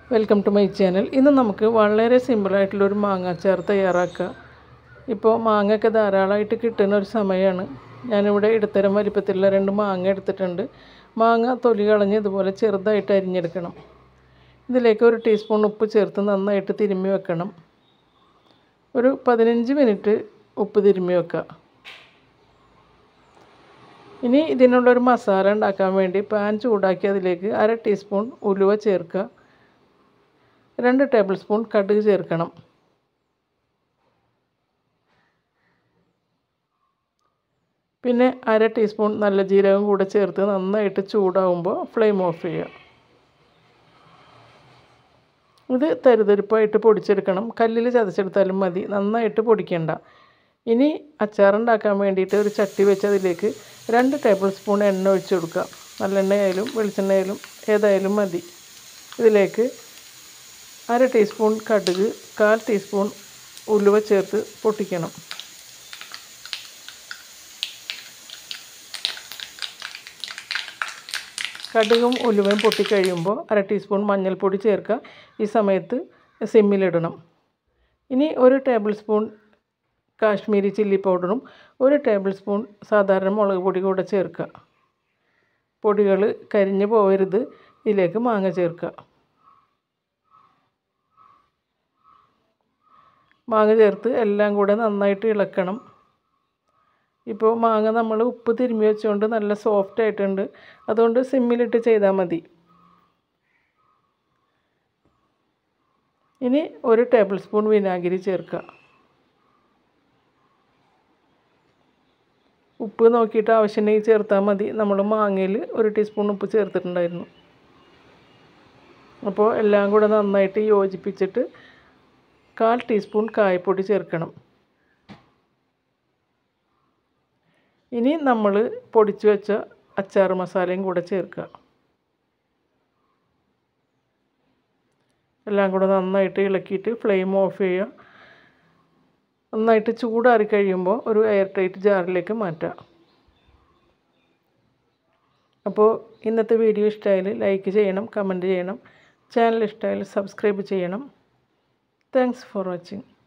welcome to my channel ഇന്ന് നമുക്ക് വളരെ സിമ്പിളായിട്ടുള്ളൊരു മാങ്ങാച്ചാർ തയ്യാറാക്കാം ഇപ്പോൾ മാങ്ങയൊക്കെ ധാരാളമായിട്ട് കിട്ടുന്ന ഒരു സമയമാണ് ഞാനിവിടെ ഇടത്തരം വലിപ്പത്തിലുള്ള രണ്ട് മാങ്ങ എടുത്തിട്ടുണ്ട് മാങ്ങ തൊലി കളഞ്ഞ് ഇതുപോലെ ചെറുതായിട്ട് അരിഞ്ഞെടുക്കണം ഇതിലേക്ക് ഒരു ടീസ്പൂൺ ഉപ്പ് ചേർത്ത് നന്നായിട്ട് തിരുമ്മി വെക്കണം ഒരു പതിനഞ്ച് മിനിറ്റ് ഉപ്പ് തിരുമ്മി വെക്കുക ഇനി ഇതിനുള്ളൊരു മസാല ഉണ്ടാക്കാൻ വേണ്ടി പാൻ ചൂടാക്കി അതിലേക്ക് അര ടീസ്പൂൺ ഉലുവ ചേർക്കുക രണ്ട് ടേബിൾ സ്പൂൺ കടുക് ചേർക്കണം പിന്നെ അര ടീസ്പൂൺ നല്ല ജീരകം കൂടെ ചേർത്ത് നന്നായിട്ട് ചൂടാവുമ്പോൾ ഫ്ലെയിം ഓഫ് ചെയ്യുക ഇത് തരുതരിപ്പായിട്ട് പൊടിച്ചെടുക്കണം കല്ലിൽ ചതച്ചെടുത്താലും മതി നന്നായിട്ട് പൊടിക്കണ്ട ഇനി അച്ചാറുണ്ടാക്കാൻ വേണ്ടിയിട്ട് ഒരു ചട്ടി വെച്ച് അതിലേക്ക് രണ്ട് ടേബിൾ സ്പൂൺ എണ്ണ ഒഴിച്ച് കൊടുക്കുക നല്ലെണ്ണയായാലും വെളിച്ചെണ്ണയായാലും ഏതായാലും മതി ഇതിലേക്ക് അര ടീസ്പൂൺ കടുക് കാൽ ടീസ്പൂൺ ഉലുവ ചേർത്ത് പൊട്ടിക്കണം കടുകും ഉലുവയും പൊട്ടിക്കഴിയുമ്പോൾ അര ടീസ്പൂൺ മഞ്ഞൾപ്പൊടി ചേർക്കുക ഈ സമയത്ത് സിമ്മിലിടണം ഇനി ഒരു ടേബിൾ സ്പൂൺ കാശ്മീരി ചില്ലി പൗഡറും ഒരു ടേബിൾ സ്പൂൺ സാധാരണ മുളക് പൊടി കൂടെ ചേർക്കുക പൊടികൾ കരിഞ്ഞു പോകരുത് ഇതിലേക്ക് മാങ്ങ ചേർക്കുക മാങ്ങ ചേർത്ത് എല്ലാം കൂടെ നന്നായിട്ട് ഇളക്കണം ഇപ്പോൾ മാങ്ങ നമ്മൾ ഉപ്പ് തിരുമ്മി വെച്ചുകൊണ്ട് നല്ല സോഫ്റ്റ് ആയിട്ടുണ്ട് അതുകൊണ്ട് സിമ്മിലിട്ട് ചെയ്താൽ മതി ഇനി ഒരു ടേബിൾ സ്പൂൺ വിനാഗിരി ചേർക്കുക ഉപ്പ് നോക്കിയിട്ട് ആവശ്യമുണ്ടെങ്കിൽ ചേർത്താൽ മതി നമ്മൾ മാങ്ങയിൽ ഒരു ടീസ്പൂൺ ഉപ്പ് ചേർത്തിട്ടുണ്ടായിരുന്നു അപ്പോൾ എല്ലാം കൂടെ നന്നായിട്ട് യോജിപ്പിച്ചിട്ട് കാൽ ടീസ്പൂൺ കായപ്പൊടി ചേർക്കണം ഇനി നമ്മൾ പൊടിച്ചു വെച്ച അച്ചാർ മസാലയും കൂടെ ചേർക്കുക എല്ലാം കൂടെ നന്നായിട്ട് ഇളക്കിയിട്ട് ഫ്ലെയിം ഓഫ് ചെയ്യുക നന്നായിട്ട് ചൂടാറി കഴിയുമ്പോൾ ഒരു എയർ ടൈറ്റ് ജാറിലേക്ക് മാറ്റാം അപ്പോൾ ഇന്നത്തെ വീഡിയോ ഇഷ്ടമായാൽ ലൈക്ക് ചെയ്യണം കമൻറ്റ് ചെയ്യണം ചാനൽ ഇഷ്ടമായാൽ സബ്സ്ക്രൈബ് ചെയ്യണം താങ്ക്സ് ഫോർ വാച്ചിങ്